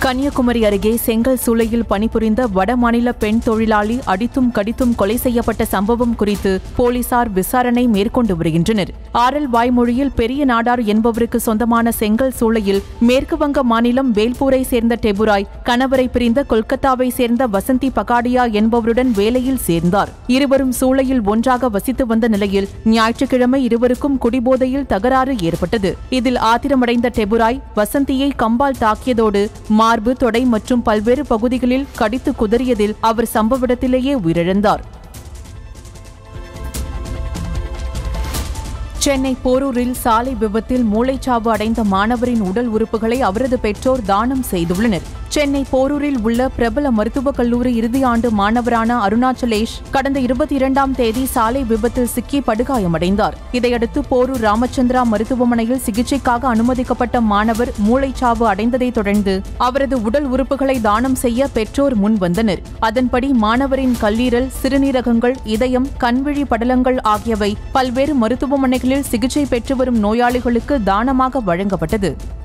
கன்னியாகுமரி அருகே செங்கல் சூளையில் பணிபுரிந்த வடமாநில பெண் தொழிலாளி அடித்தும் கடித்தும் கொலை செய்யப்பட்ட சம்பவம் குறித்து போலீசார் விசாரணை மேற்கொண்டு வருகின்றனர் ஆரல் வாய்மொழியில் பெரிய நாடார் என்பவருக்கு சொந்தமான செங்கல் சூளையில் மேற்கு வங்க மாநிலம் வேல்பூரை சேர்ந்த டெபுராய் கணவரை பிரிந்த கொல்கத்தாவை சேர்ந்த வசந்தி பகாடியா என்பவருடன் வேலையில் சேர்ந்தார் இருவரும் சூளையில் ஒன்றாக வசித்து வந்த நிலையில் ஞாயிற்றுக்கிழமை இருவருக்கும் குடிபோதையில் தகராறு ஏற்பட்டது இதில் ஆத்திரமடைந்த டெபுராய் வசந்தியை கம்பால் தாக்கியதோடு மார்பு தொடை மற்றும் பல்வேறு பகுதிகளில் கடித்து குதறியதில் அவர் சம்பவ இடத்திலேயே உயிரிழந்தார் சென்னை போரூரில் சாலை விபத்தில் மூளைச்சாவு அடைந்த மாணவரின் உடல் உறுப்புகளை அவரது பெற்றோர் தானம் செய்துள்ளனர் சென்னை போரூரில் உள்ள பிரபல மருத்துவக் கல்லூரி இறுதி ஆண்டு மாணவரான அருணாச்சலேஷ் கடந்த இருபத்தி இரண்டாம் தேதி சாலை விபத்தில் சிக்கி படுகாயமடைந்தார் இதையடுத்து போரூர் ராமச்சந்திரா மருத்துவமனையில் சிகிச்சைக்காக அனுமதிக்கப்பட்ட மாணவர் மூளைச்சாவு அடைந்ததைத் தொடர்ந்து அவரது உடல் உறுப்புகளை தானம் செய்ய பெற்றோர் முன் வந்தனர் அதன்படி மாணவரின் கல்லீரல் சிறுநீரகங்கள் இதயம் கண்விழி படலங்கள் ஆகியவை பல்வேறு மருத்துவமனைகளில் சிகிச்சை பெற்று வரும் நோயாளிகளுக்கு தானமாக வழங்கப்பட்டது